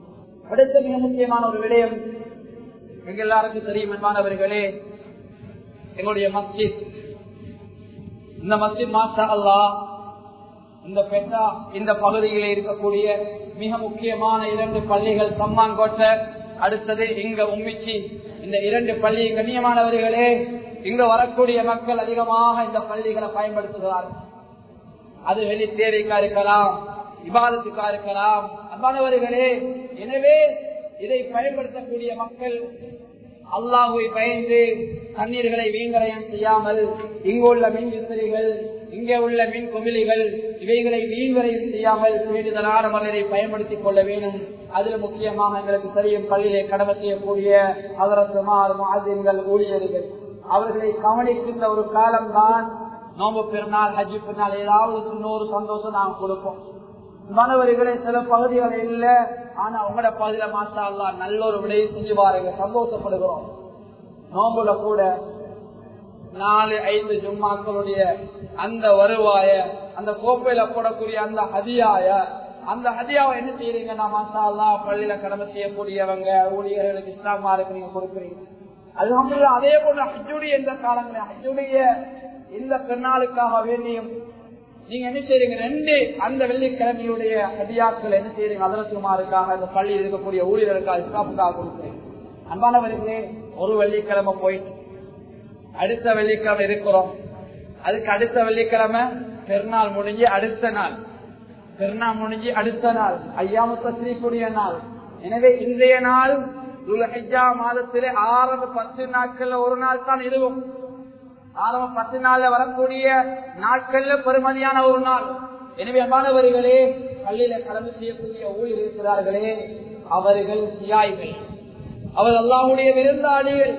அடுத்த மிக முக்கியமான ஒரு விடயம் எங்க எல்லாருக்கும் தெரியும் என்பானவர்களே எங்களுடைய மஸ்ஜித் இந்த மஸ்ஜித் மாஷா அல்லா இந்த பெற்றா இந்த பகுதியில் இருக்கக்கூடிய மிக முக்கியமான இரண்டு பள்ளிகள் சம்மாங்கோட்டை அடுத்தது இங்க உம்மிச்சி இந்த இரண்டு பள்ளி கண்ணியமானவர்களே இங்க வரக்கூடிய மக்கள் அதிகமாக இந்த பள்ளிகளை பயன்படுத்துகிறார்கள் அது வெளி தேவைக்கா இருக்கலாம் விவாதத்துக்கா இருக்கலாம் அன்பானவர்களே எனவே இதை பயன்படுத்தக்கூடிய மக்கள் அல்லாஹுவை பயந்து தண்ணீர்களை வீண்கரையம் செய்யாமல் இங்குள்ள மின் விசிறிகள் இங்கே உள்ள மின் குமிழிகள் இவைகளை வீண்வரையும் செய்யாமல் வேண்டுதலான மலரை பயன்படுத்திக் கொள்ள வேண்டும் அதில் முக்கியமாக எங்களுக்கு தெரியும் பள்ளியிலே கடமை செய்யக்கூடிய அவரசுமார் மாதிரிகள் ஊழியர்கள் அவர்களை கவனிக்கின்ற ஒரு காலம்தான் நோம்பு பெருநாள் ஹஜ்ஜி பெருநாள் ஏதாவது இன்னொரு சந்தோஷம் நாம் கொடுப்போம் மாணவர்களே சில பகுதிகள் இல்ல ஆனா உங்களோட பகுதியில மாசா அல்லா நல்ல ஒரு விடையை செஞ்சு பாருங்க சந்தோஷப்படுகிறோம் நோம்புல கூட நாலு ஐந்து ஜும்மாக்களுடைய அந்த வருவாய அந்த கோப்பையில போடக்கூடிய அந்த ஹதியாய அந்த ஹதியாவை என்ன செய்யறீங்கன்னா மாசா அல்லா பள்ளியில கடமை செய்யக்கூடியவங்க ஊழியர்களுக்கு இஸ்லாமாருக்கு நீங்க கொடுக்குறீங்க அது மட்டும் அதே போல ஹஜ்ஜுடைய இந்த காலங்களில் ஹஜ்ஜுடைய இந்த பெருநாளுக்காக வேண்டியும் நீங்க என்ன செய்றீங்க ரெண்டு அந்த வெள்ளிக்கிழமையுடைய ஹதியாக்கள் என்ன செய்றீங்க அதரசுமாருக்காக இந்த பள்ளியில் இருக்கக்கூடிய ஊழியர்களுக்காக இஸ்லாமுக்காக கொடுக்குறீங்க அன்பானவர்களே ஒரு வெள்ளிக்கிழமை போயிட்டு அடுத்த வெள்ளிக்கிழமை இருக்கிறோம் அதுக்கு அடுத்த வெள்ளிக்கிழமை பெருநாள் முடிஞ்சு அடுத்த நாள் பெருநாள் முடிஞ்சு அடுத்த நாள் ஐயாம தஸ்ரீக்குரிய நாள் எனவே இன்றைய நாள் துல்ஹிஜா மாதத்திலே ஆரம்ப பத்து நாட்கள்ல ஒரு நாள் தான் இதுவும் ஆரம்ப பத்து நாள்ல வரக்கூடிய நாட்கள்ல பெருமதியான ஒரு நாள் எனவே அன்பானவர்களே பள்ளியில கடமை செய்யக்கூடிய ஊழியர் இருக்கிறார்களே அவர்கள் சியாய்கள் அவர் அல்லாஹுடைய விருந்தாளிகள்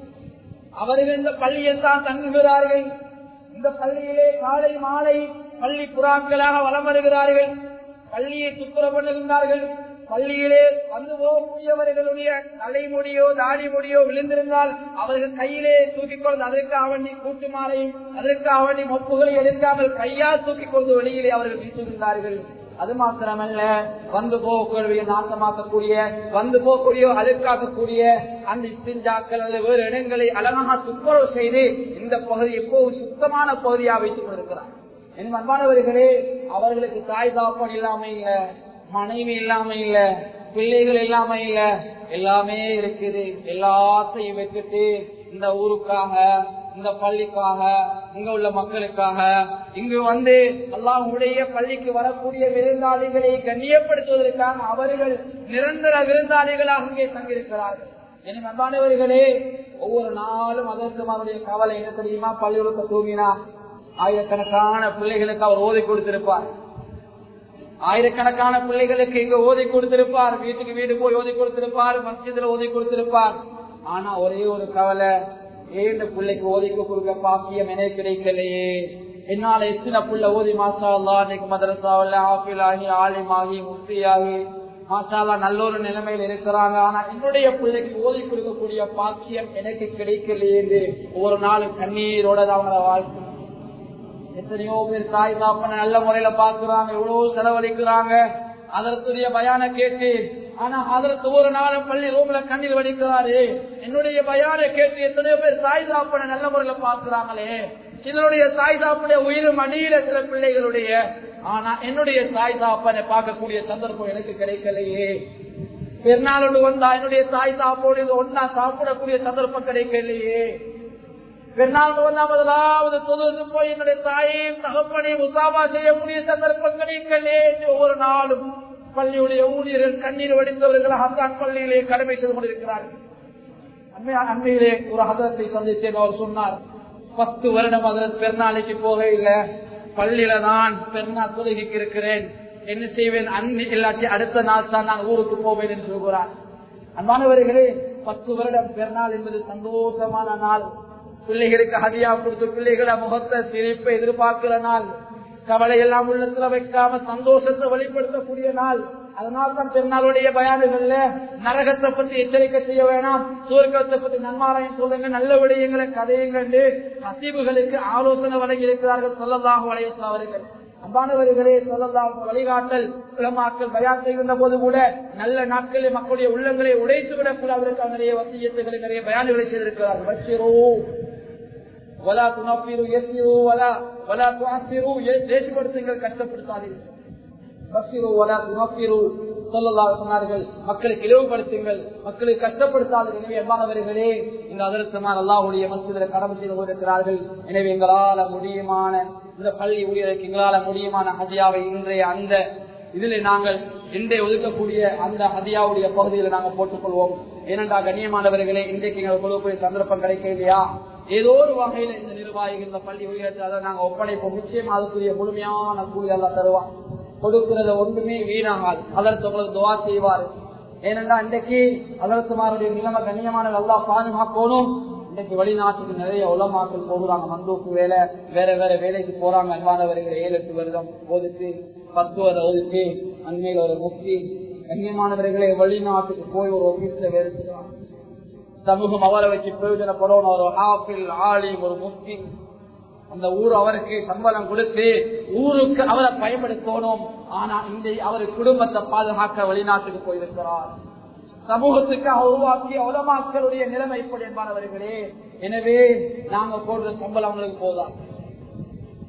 அவர்கள் இந்த பள்ளியில் தான் தங்குகிறார்கள் இந்த பள்ளியிலே காலை மாலை பள்ளி புறாக்களாக வலம் வருகிறார்கள் பள்ளியை துப்புரவு பண்ணுகின்றார்கள் பள்ளியிலே வந்து போகக்கூடியவர்களுடைய தலைமுடியோ தாடி முடியோ விழுந்திருந்தால் அவர்கள் கையிலே தூக்கிக் கொண்டு அதற்காக வேண்டி கூட்டுமாறையும் அதற்காக வேண்டி மொப்புகளை எடுக்காமல் கையால் தூக்கிக் கொண்டு வெளியிலே அவர்கள் வீசுகின்றார்கள் அது மாத்திரமல்ல வந்து போகக்கூடிய நாசமாக்கக்கூடிய வந்து போகக்கூடிய அழுக்காக்கக்கூடிய அந்த இஸ்திஞ்சாக்கள் அல்லது வேறு இடங்களை அழகாக துப்புரவு செய்து இந்த பகுதி எப்போது சுத்தமான பகுதியாக வைத்துக் கொண்டிருக்கிறார் என் அன்பானவர்களே அவர்களுக்கு தாய் தாப்பன் இல்லாம இல்ல மனைவி இல்லாம இல்ல பிள்ளைகள் இல்லாம இல்ல எல்லாமே இருக்குது எல்லாத்தையும் வச்சுட்டு இந்த ஊருக்காக இந்த பள்ளிக்காக இங்க உள்ள மக்களுக்காக இங்கு வந்து அல்லாஹுடைய பள்ளிக்கு வரக்கூடிய விருந்தாளிகளை கண்ணியப்படுத்துவதற்காக அவர்கள் நிரந்தர விருந்தாளிகளாக இங்கே தங்கியிருக்கிறார்கள் என் அன்பானவர்களே ஒவ்வொரு நாளும் அதற்கு அவருடைய கவலை என்ன தெரியுமா பள்ளிகளுக்கு தூங்கினா ஆயிரக்கணக்கான பிள்ளைகளுக்கு அவர் ஓதி கொடுத்திருப்பார் ஆயிரக்கணக்கான பிள்ளைகளுக்கு இங்க ஓதி கொடுத்திருப்பார் வீட்டுக்கு வீடு போய் ஓதி கொடுத்திருப்பார் மஸ்ஜிதுல ஓதி கொடுத்திருப்பார் ஆனா ஒரே ஒரு கவலை ஏன் இந்த பிள்ளைக்கு ஓதிக்க கொடுக்க பாக்கியம் எனக்கு கிடைக்கலையே என்னால எத்தனை புள்ள ஓதி மாசா அல்லா இன்னைக்கு மதரசாவில் ஆபில் ஆகி ஆலிமாகி முஃப்தியாகி மாசாலா நல்ல ஒரு நிலைமையில் இருக்கிறாங்க ஆனா என்னுடைய பிள்ளைக்கு ஓதி கொடுக்கக்கூடிய பாக்கியம் எனக்கு கிடைக்கலையே என்று ஒவ்வொரு நாளும் கண்ணீரோட தான் அவங்கள வாழ்க்கை எத்தனையோ பேர் தாய் தாப்பனை நல்ல முறையில பாக்குறாங்க எவ்வளவு செலவழிக்கிறாங்க அதற்குரிய பயான கேட்டு ஆனா அதற்கு ஒரு நாளும் பள்ளி ரூம்ல கண்ணீர் வடிக்கிறாரு என்னுடைய பயான கேட்டு எத்தனையோ பேர் தாய் தாப்பனை நல்ல முறையில பாக்குறாங்களே சிலருடைய தாய் தாப்பனை உயிர் மடியில சில பிள்ளைகளுடைய ஆனா என்னுடைய தாய் தாப்பனை பார்க்கக்கூடிய சந்தர்ப்பம் எனக்கு கிடைக்கலையே பெருநாளோடு வந்தா என்னுடைய தாய் தாப்போடு ஒன்னா சாப்பிடக்கூடிய சந்தர்ப்பம் கிடைக்கலையே பெருநாள் வந்தா முதலாவது தொழுது போய் என்னுடைய தாயையும் தகப்பனையும் உசாபா செய்யக்கூடிய சந்தர்ப்பம் கிடைக்கலே ஒவ்வொரு நாளும் பள்ளியுடைய ஊழியர்கள் கண்ணீர் வடித்தவர்கள் ஹசான் பள்ளியிலே கடமை செய்து கொண்டிருக்கிறார்கள் அண்மையிலே ஒரு ஹதரத்தை சந்தித்தேன் அவர் சொன்னார் பத்து வருடம் அதற்கு பெருநாளைக்கு போக இல்லை பள்ளியில நான் பெருநாள் தொழுகைக்கு இருக்கிறேன் என்ன செய்வேன் அன்னி இல்லாட்டி அடுத்த நாள் தான் நான் ஊருக்கு போவேன் என்று சொல்கிறார் அன்பானவர்களே பத்து வருடம் பெருநாள் என்பது சந்தோஷமான நாள் பிள்ளைகளுக்கு ஹதியா கொடுத்து பிள்ளைகளை முகத்தை சிரிப்பை எதிர்பார்க்கிற நாள் கவலை எல்லாம் உள்ளத்துல வைக்காம சந்தோஷத்தை வெளிப்படுத்தக்கூடிய நாள் அதனால தான் பெருநாளுடைய பயானுகள்ல நரகத்தை பத்தி எச்சரிக்கை செய்ய வேணாம் சூர்க்கத்தை பத்தி நன்மாராயம் சொல்லுங்க நல்ல விடயங்களை கதையுங்கள் கசிவுகளுக்கு ஆலோசனை வழங்கி இருக்கிறார்கள் சொல்லதாக வளையத்தில் அவர்கள் அம்பானவர்களே சொல்லலாம் வழிகாட்டல் உலமாக்கள் பயான் செய்கின்ற போது கூட நல்ல நாட்களில் மக்களுடைய உள்ளங்களை உடைத்து விடக்கூட அவருக்கு நிறைய வசியத்துகளை நிறைய பயான்களை செய்திருக்கிறார்கள் பஷிரோ வலா துணப்பிரு எத்திரு வலா வலா துணப்பிரு தேசிப்படுத்துங்கள் கஷ்டப்படுத்தாதீர்கள் பஷிரு வலா துணப்பிரு சொல்லலாம் சொன்னார்கள் மக்களுக்கு இழிவுபடுத்துங்கள் மக்களுக்கு கஷ்டப்படுத்தாது எனவே எவ்வாறவர்களே இந்த அதரத்தமான அல்லாஹுடைய மசிதில் கடமை செய்து கொண்டிருக்கிறார்கள் எனவே எங்களால முடியுமான இந்த பள்ளி ஊழியருக்கு எங்களால முடியுமான ஹதியாவை இன்றைய அந்த இதில் நாங்கள் இன்றைய ஒதுக்கக்கூடிய அந்த ஹதியாவுடைய பகுதியில் நாங்கள் போட்டுக் கொள்வோம் ஏனென்றா கண்ணியமானவர்களே இன்றைக்கு எங்களுக்கு கொடுக்கக்கூடிய சந்தர்ப்பம் கிடைக்க இல்லையா ஏதோ ஒரு வகையில இந்த நிர்வாகிகள் இந்த பள்ளி ஊழியர்கள் அதை நாங்கள் ஒப்படைப்போம் நிச்சயம் அதுக்குரிய முழுமையான கூலி எல்லாம் தருவான் கொடுக்கிறது ஒன்றுமே வீணாகாது அதற்கு உங்களுக்கு துவா செய்வார் ஏனென்றா இன்றைக்கு அதற்குமாருடைய நிலைமை கண்ணியமான நல்லா பாதுகாக்கணும் இன்றைக்கு வெளிநாட்டுக்கு நிறைய உலமாக்கள் போகிறாங்க மந்தூக்கு வேலை வேற வேற வேலைக்கு போறாங்க அன்பானவர்கள் ஏழு எட்டு வருடம் ஓதிச்சு பத்து வருடம் ஓதிச்சு அண்மையில் ஒரு முக்தி கண்ணியமானவர்களே வெளிநாட்டுக்கு போய் ஒரு ஆபீஸ்ல வேலை செய்வாங்க சமூகம் அவரை வச்சு பிரயோஜனப்படணும் ஒரு ஆப்பிள் ஆலி ஒரு முக்தி அந்த ஊர் அவருக்கு சம்பளம் கொடுத்து ஊருக்கு அவரை பயன்படுத்தணும் ஆனா இந்த அவர் குடும்பத்தை பாதுகாக்க வெளிநாட்டுக்கு போயிருக்கிறார் சமூகத்துக்காக உருவாக்கிய உலமாக்களுடைய நிலைமை இப்படி என்பானவர்களே எனவே நாங்க போடுற சம்பளம் அவங்களுக்கு போதா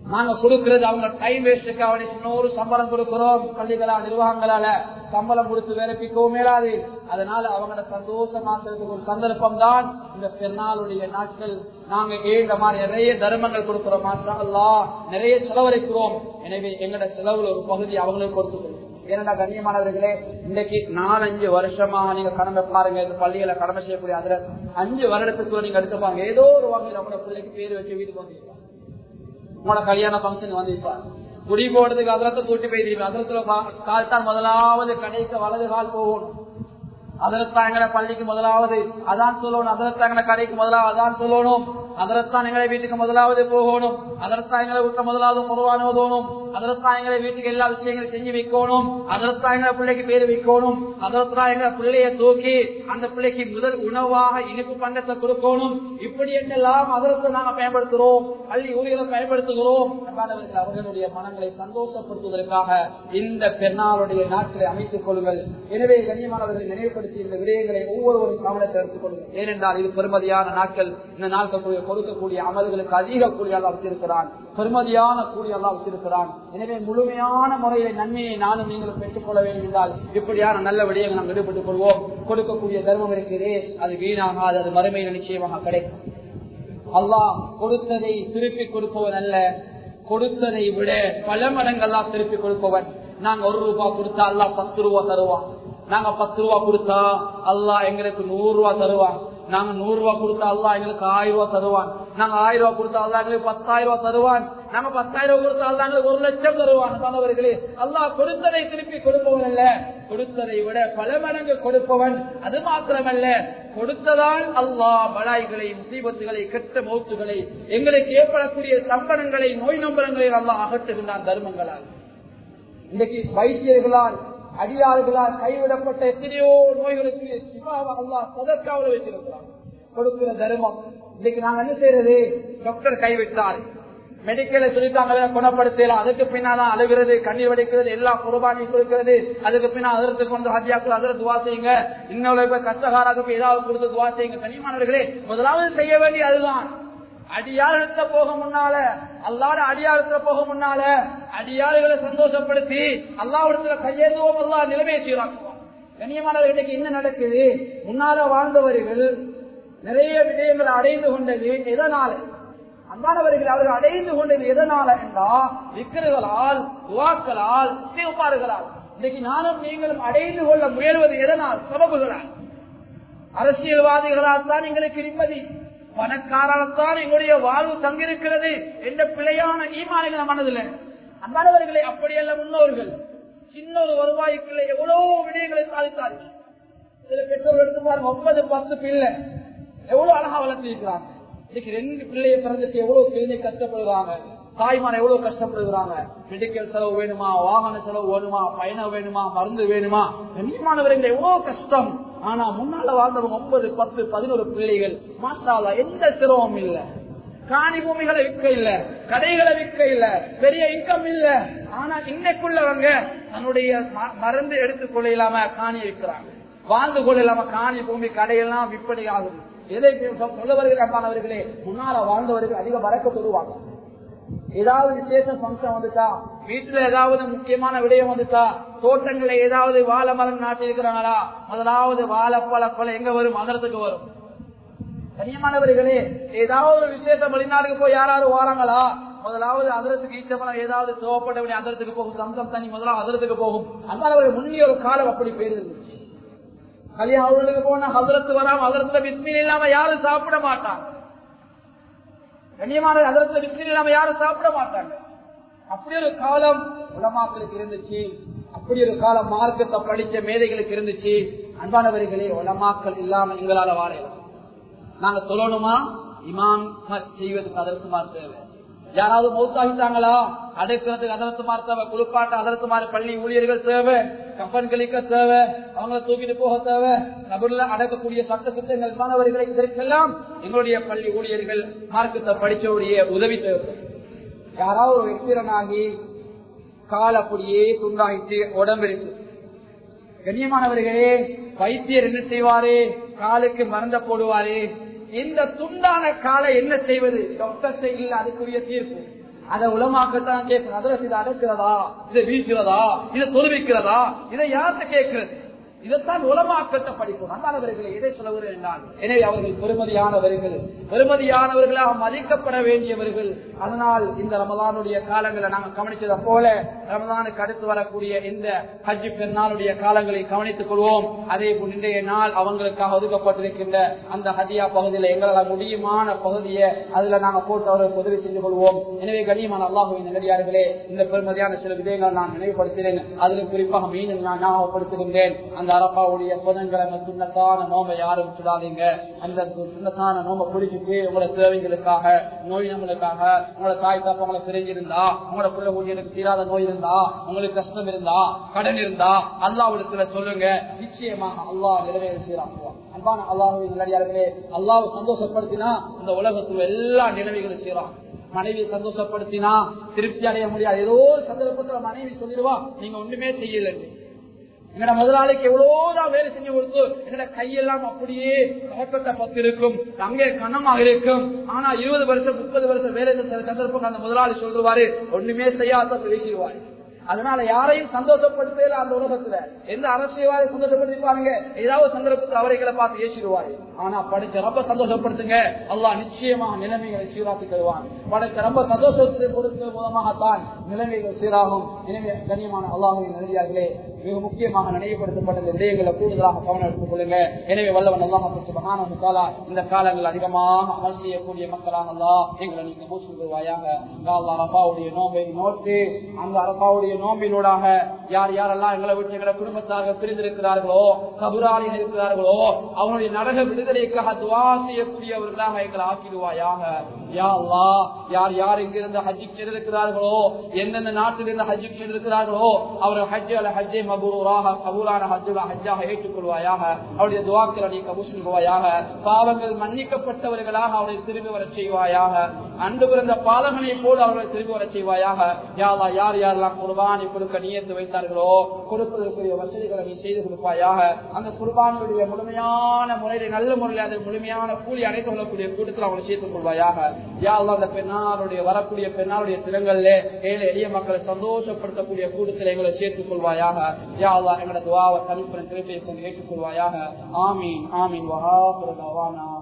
நாங்க கொடுக்கறது அவங்க டைம் வேஸ்டுக்கு அவனை இன்னொரு சம்பளம் கொடுக்கிறோம் பள்ளிகளா நிர்வாகங்களால சம்பளம் கொடுத்து வேலைப்பிக்கவும் மேலாது அதனால அவங்கள சந்தோஷமாக்குறதுக்கு ஒரு சந்தர்ப்பம் தான் இந்த பெருநாளுடைய நாட்கள் நாங்க ஏந்த மாதிரி நிறைய தர்மங்கள் கொடுக்கிறோம் மாற்றா நிறைய செலவழிக்கிறோம் எனவே எங்களோட செலவுல ஒரு பகுதி அவங்களுக்கு கொடுத்துக்கணும் ஏனடா கண்ணியமானவர்களே இன்னைக்கு நாலஞ்சு வருஷமா நீங்க கடமை பாருங்க இந்த பள்ளிகளை கடமை செய்யக்கூடிய அதுல அஞ்சு வருடத்துக்கு நீங்க எடுத்துப்பாங்க ஏதோ ஒரு வகையில் அவங்களோட பிள்ளைக்கு பேர் வச்சு வீட்டுக்கு வந்திருப்பாங்க உங்களோட கல்யாண பங்கன் வந்திருப்பாங்க குடி போடுறதுக்கு அதிரத்தை கூட்டி போயிருப்பீங்க அதிரத்துல கால் தான் முதலாவது கடைக்கு வலது கால் போகணும் அதரத்தான் எங்களை பள்ளிக்கு முதலாவது அதான் சொல்லணும் அதரத்தான் எங்களை கடைக்கு முதலாவது அதான் சொல்லணும் அதரத்தான் எங்களை வீட்டுக்கு முதலாவது போகணும் அதரத்தான் எங்களை விட்ட முதலாவது பொதுவான ஓதணும் அதரத்தான் எங்களை வீட்டுக்கு எல்லா விஷயங்களும் செஞ்சு வைக்கணும் அதரத்தான் எங்களை பிள்ளைக்கு பேர் வைக்கணும் அதரத்தான் எங்களை பிள்ளைய தூக்கி அந்த பிள்ளைக்கு முதல் உணவாக இனிப்பு பண்டத்தை கொடுக்கணும் இப்படி என்னெல்லாம் அதரத்தை நாங்க பயன்படுத்துறோம் பள்ளி ஊழியர்களை பயன்படுத்துகிறோம் அன்பானவர்கள் அவர்களுடைய மனங்களை சந்தோஷப்படுத்துவதற்காக இந்த பெருநாளுடைய நாட்களை அமைத்துக் கொள்ளுங்கள் எனவே கண்ணியமானவர்களை நினைவுபடுத்தி இந்த விடயங்களை ஒவ்வொருவரும் கவனத்தை எடுத்துக் கொள்ளுங்கள் ஏனென்றால் இது பெருமதியான நாட்கள் இந்த நாட்கள் கொடுக்கக்கூடிய அமல்களுக்கு அதிக கூலியாக வச்சிருக்கிறான் பெருமதியான கூலியாக வச்சிருக்கிறான் எனவே முழுமையான முறையில நன்மையை நானும் நீங்களும் பெற்றுக் கொள்ள வேண்டும் என்றால் இப்படியான நல்ல விடயங்கள் நாம் ஈடுபட்டுக் கொள்வோம் கொடுக்கக்கூடிய தர்மம் இருக்கிறதே அது வீணாகாது அது மறுமையில் நிச்சயமாக கிடைக்கும் அல்லாஹ் கொடுத்ததை திருப்பி கொடுப்பவன் அல்ல கொடுத்ததை விட பல மடங்கள்லாம் திருப்பி கொடுப்பவன் நாங்க ஒரு ரூபாய் கொடுத்தா அல்லாஹ் பத்து ரூபா தருவான் நாங்க பத்து ரூபா கொடுத்தா அல்லாஹ் எங்களுக்கு நூறு ரூபா தருவான் நாங்க நூறு ரூபாய் கொடுத்தா அல்லா எங்களுக்கு ஆயிரம் ரூபாய் தருவான் நாங்க ஆயிரம் ரூபாய் கொடுத்தா அல்லா எங்களுக்கு பத்தாயிரம் ரூபாய் தருவான் நாங்க பத்தாயிரம் ரூபாய் கொடுத்தா அல்லா எங்களுக்கு ஒரு லட்சம் தருவான் மாணவர்களே அல்லாஹ் கொடுத்ததை திருப்பி கொடுப்பவன் அல்ல கொடுத்ததை விட பல மடங்கு கொடுப்பவன் அது மாத்திரமல்ல கொடுத்ததால் அல்லாஹ் பலாய்களை முசீபத்துகளை கெட்ட மௌத்துகளை எங்களுக்கு ஏற்படக்கூடிய சம்பளங்களை நோய் நம்பரங்களை அல்லாஹ் அகற்றுகின்றான் தர்மங்களால் இன்றைக்கு வைத்தியர்களால் அடியார்களால் கைவிடப்பட்ட எத்தனையோ நோய்களுக்கு சிவாவை அல்லா சதற்காவில் வச்சிருக்கிறார் கொடுக்கிற தர்மம் இன்னைக்கு நாங்க என்ன செய்யறது டாக்டர் கைவிட்டார் மெடிக்கல சொல்லிட்டாங்க குணப்படுத்தலாம் அதுக்கு பின்னாதான் அழுகிறது கண்ணீர் வடிக்கிறது எல்லா குர்பானி கொடுக்கிறது அதுக்கு பின்னா அதற்கு கொண்டு ஹஜியாக்கள் அதில் துவா செய்யுங்க இன்னொரு கஷ்டகாராக்கு ஏதாவது கொடுத்து துவா செய்யுங்க தனிமானவர்களே முதலாவது செய்ய வேண்டிய அதுதான் அடியாளத்த போக முன்னால அல்லாட அடியாளத்துல போக முன்னால அடியாளுகளை சந்தோஷப்படுத்தி அல்லாவிடத்துல கையேந்துவோம் அல்லா நிலைமையை சீராக்குவோம் கண்ணியமானவர்களுக்கு என்ன நடக்குது முன்னால வாழ்ந்தவர்கள் நிறைய விடயங்களை அடைந்து கொண்டது எதனால அன்பானவர்கள் அவர்கள் அடைந்து கொண்டது எதனால என்றால் விக்கிரகளால் துவாக்களால் சிவப்பாறுகளால் இன்னைக்கு நானும் நீங்களும் அடைந்து கொள்ள முயல்வது எதனால் சபபுகளால் அரசியல்வாதிகளால் தான் எங்களுக்கு நிம்மதி பணக்காரால்தான் எங்களுடைய வாழ்வு தங்கியிருக்கிறது என்ற பிழையான ஈமானிகள மனதில் அன்பானவர்களை அப்படியல்ல முன்னோர்கள் சின்ன ஒரு வருவாய்க்குள்ள எவ்வளவு விடயங்களை சாதித்தார்கள் சில பெற்றோர் எடுத்து பாருங்க ஒன்பது பத்து பிள்ளை எவ்வளவு அழகா வளர்த்திருக்கிறாங்க இன்னைக்கு ரெண்டு பிள்ளைய பிறந்துட்டு எவ்வளவு பிள்ளை கஷ்டப்படுறாங்க தாய்மார் எவ்வளவு கஷ்டப்படுகிறாங்க மெடிக்கல் செலவு வேணுமா வாகன செலவு வேணுமா பயணம் வேணுமா மருந்து வேணுமா கண்ணியமானவர்கள் எவ்வளவு கஷ்டம் ஆனா முன்னால வாழ்ந்தவங்க ஒன்பது பத்து பதினோரு பிள்ளைகள் மாசாலா எந்த சிரமம் இல்ல காணி பூமிகளை விற்க இல்ல கடைகளை விற்க இல்ல பெரிய இன்கம் இல்ல ஆனா இன்னைக்குள்ளவங்க தன்னுடைய மருந்து எடுத்துக் கொள்ள இல்லாம காணி விற்கிறாங்க வாழ்ந்து கொள்ள இல்லாம காணி பூமி கடையெல்லாம் விற்பனை ஆகுது எதை சொல்ல வருகிறார்களே முன்னால வாழ்ந்தவர்கள் அதிக வரக்க சொல்லுவாங்க ஏதாவது விசேஷ பங்கன் வந்துட்டா வீட்டுல ஏதாவது முக்கியமான விடயம் வந்துட்டா தோட்டங்கள்ல ஏதாவது வாழை மரம் நாட்டி இருக்கிறாங்களா முதலாவது வாழைப்பழ கொலை எங்க வரும் மகரத்துக்கு வரும் கனியமானவர்களே ஏதாவது ஒரு விசேஷ வெளிநாடுக்கு போய் யாராவது வாராங்களா முதலாவது அதரத்துக்கு ஈச்சப்பழம் ஏதாவது தேவைப்பட்ட அதரத்துக்கு போகும் சம்சம் தண்ணி முதலாவது அதரத்துக்கு போகும் அதனால முன்னே ஒரு காலம் அப்படி போயிருந்துச்சு கல்யாணம் அவர்களுக்கு போனா ஹசரத்து வராம ஹசரத்துல விஸ்மில் இல்லாம யாரும் சாப்பிட மாட்டாங்க கண்ணியமான அதரத்துல விஸ்மில் இல்லாம யாரும் சாப்பிட மாட்டாங்க அப்படி ஒரு காலம் உலமாக்களுக்கு இருந்துச்சு அப்படி ஒரு காலம் மார்க்கத்தை படிச்ச மேதைகளுக்கு இருந்துச்சு அன்பானவர்களே உலமாக்கள் இல்லாம எங்களால வாழையலாம் நாங்க சொல்லணுமா இமாம் செய்வதற்கு அதற்கு தேவை யாராவது மௌத்தாகிட்டாங்களா அடைக்கிறதுக்கு அதரத்துமார் தேவை குளிப்பாட்ட அதரத்துமார் பள்ளி ஊழியர்கள் தேவை கம்பன் கழிக்க தேவை அவங்களை தூக்கிட்டு போக தேவை நபர்ல அடக்கக்கூடிய சட்ட திட்டங்கள் மாணவர்களை இதற்கெல்லாம் எங்களுடைய பள்ளி ஊழியர்கள் மார்க்கத்தை படிச்சவுடைய உதவி தேவை யாராவது ஒரு எக்ஸிரனாகி கால் அப்படியே துண்டாயிட்டு உடம்பு இருக்கு கண்ணியமானவர்களே வைத்தியர் என்ன செய்வாரு காலுக்கு மருந்த போடுவாரு இந்த துண்டான காலை என்ன செய்வது டாக்டர் இல்ல அதுக்குரிய தீர்ப்பு அதை உலமாக்கத்தான் கேட்கணும் அதில் இதை அடக்கிறதா இதை வீசுறதா இதை தொழுவிக்கிறதா இதை யார்கிட்ட கேட்கிறது இதைத்தான் உலமாக்கத்தை படிக்கும் அன்பானவர்களை எதை சொல்ல வருகிறேன் என்றால் எனவே அவர்கள் பெருமதியானவர்கள் பெருமதியானவர்களாக மதிக்கப்பட வேண்டியவர்கள் அதனால் இந்த ரமதானுடைய காலங்களை நாங்கள் கவனிச்சதை போல ரமதானுக்கு அடுத்து வரக்கூடிய இந்த ஹஜ் பெருநாளுடைய காலங்களை கவனித்துக் கொள்வோம் அதே போல் இன்றைய நாள் அவங்களுக்காக ஒதுக்கப்பட்டிருக்கின்ற அந்த ஹதியா பகுதியில் எங்களால் முடியுமான பகுதியை அதுல நாங்கள் போட்டு அவர்களுக்கு உதவி செய்து கொள்வோம் எனவே கண்ணியமான அல்லாஹுவின் நெல்லடியார்களே இந்த பெருமதியான சில விடயங்கள் நான் நினைவுபடுத்தினேன் அதில் குறிப்பாக மீண்டும் நான் ஞாபகப்படுத்துகின்றேன் அந்த அரப்பாவுடைய புதன்கிழமை சுண்ணத்தான நோம்பை யாரும் சுடாதீங்க அந்த சுண்ணத்தான நோம்பை பிடிச்சிட்டு உங்களோட தேவைகளுக்காக நோய் நம்மளுக்காக உங்களோட தாய் தாப்பா உங்களை தெரிஞ்சிருந்தா உங்களோட பிள்ளை ஊழியனுக்கு தீராத நோய் இருந்தா உங்களுக்கு கஷ்டம் இருந்தா கடன் இருந்தா அல்லாவிடத்துல சொல்லுங்க நிச்சயமாக அல்லாஹ் நிறைவேற செய்யறாங்க அன்பான அல்லாஹுவின் நல்லடியார்களே அல்லாஹ் சந்தோஷப்படுத்தினா இந்த உலகத்துல எல்லா நிலைமைகளும் செய்யறான் மனைவி சந்தோஷப்படுத்தினா திருப்தி அடைய முடியாது ஏதோ ஒரு சந்தர்ப்பத்துல மனைவி சொல்லிடுவா நீங்க ஒண்ணுமே செய்யல எங்கட முதலாளிக்கு எவ்வளவுதான் வேலை செஞ்சு கொடுத்து எங்கட கையெல்லாம் அப்படியே கலக்கத்தை பத்து இருக்கும் அங்கே கனமாக இருக்கும் ஆனா இருபது வருஷம் முப்பது வருஷம் வேலை செஞ்ச சந்தர்ப்பம் அந்த முதலாளி சொல்லுவாரு ஒண்ணுமே செய்யாத பேசிடுவாரு அதனால யாரையும் சந்தோஷப்படுத்தல அந்த உலகத்துல எந்த அரசியல்வாதி சந்தோஷப்படுத்திப்பாருங்க ஏதாவது சந்தர்ப்பத்தில் அவரைகளை பார்த்து ஏசிடுவாரு ஆனா படைச்ச ரொம்ப சந்தோஷப்படுத்துங்க அல்லாஹ் நிச்சயமாக நிலைமைகளை சீராக்கி தருவான் படைச்ச ரொம்ப சந்தோஷத்தை கொடுத்த மூலமாகத்தான் நிலைமைகள் சீராகும் எனவே கண்ணியமான அல்லாஹுவின் நெறியார்களே மிக முக்கியமாக நினைவுபடுத்தப்பட்ட இந்த விடயங்களை கூடுதலாக கவனம் எடுத்துக் கொள்ளுங்க எனவே வல்லவன் அல்லாஹ் முக்காலா இந்த காலங்கள் அதிகமாக அமல் செய்யக்கூடிய மக்களாக அல்லா எங்களை நீங்க மூச்சு வருவாயாக அரபாவுடைய நோம்பை நோட்டு அந்த அரபாவுடைய நோம்பினூடாக யார் யாரெல்லாம் எங்களை விட்டு எங்களை குடும்பத்தாக பிரிந்திருக்கிறார்களோ கபுராளிகள் இருக்கிறார்களோ அவனுடைய நரக விடுதலைக்காக துவா செய்யக்கூடியவர்களாக எங்களை ஆக்கிடுவாயாக யா அல்லா யார் யார் இங்கிருந்து ஹஜ்ஜிக்கு சென்றிருக்கிறார்களோ எந்தெந்த நாட்டில் இருந்து ஹஜ்ஜிக்கு சென்றிருக்கிறார்களோ அவர் ஹஜ் அல்ல ஹஜ்ஜை மபூராக கபூலான ஹஜ்ஜுல ஹஜ்ஜாக ஏற்றுக்கொள்வாயாக அவருடைய துவாக்களை நீ கபூல் செய்வாயாக பாவங்கள் மன்னிக்கப்பட்டவர்களாக அவரை திரும்பி வரச் செய்வாயாக அன்று பிறந்த பாலகனை போல் அவர்களை திரும்பி வரச் செய்வாயாக யாரா யார் யாரெல்லாம் குர்பானி கொடுக்க நியத்து வைத்தார்களோ கொடுப்பதற்குரிய வசதிகளை நீ செய்து கொடுப்பாயாக அந்த குர்பானுடைய முழுமையான முறையில் நல்ல முறையில் அந்த முழுமையான கூலி அடைத்து கொள்ளக்கூடிய கூட்டத்தில் அவங்களை சேர்த்துக் கொள்வாயாக யாரெல்லாம் அந்த பெண்ணாருடைய வரக்கூடிய பெண்ணாருடைய திறங்கள்ல ஏழை எளிய மக்களை சந்தோஷப்படுத்தக்கூடிய கூட்டத்தில் எங்களை சேர்த்துக் கொள்வாயாக யா அல்லா எங்களோட துவாவை தனிப்புற திருப்பியை கொண்டு ஏற்றுக்கொள்வாயாக ஆமீன் ஆமீன் வஹா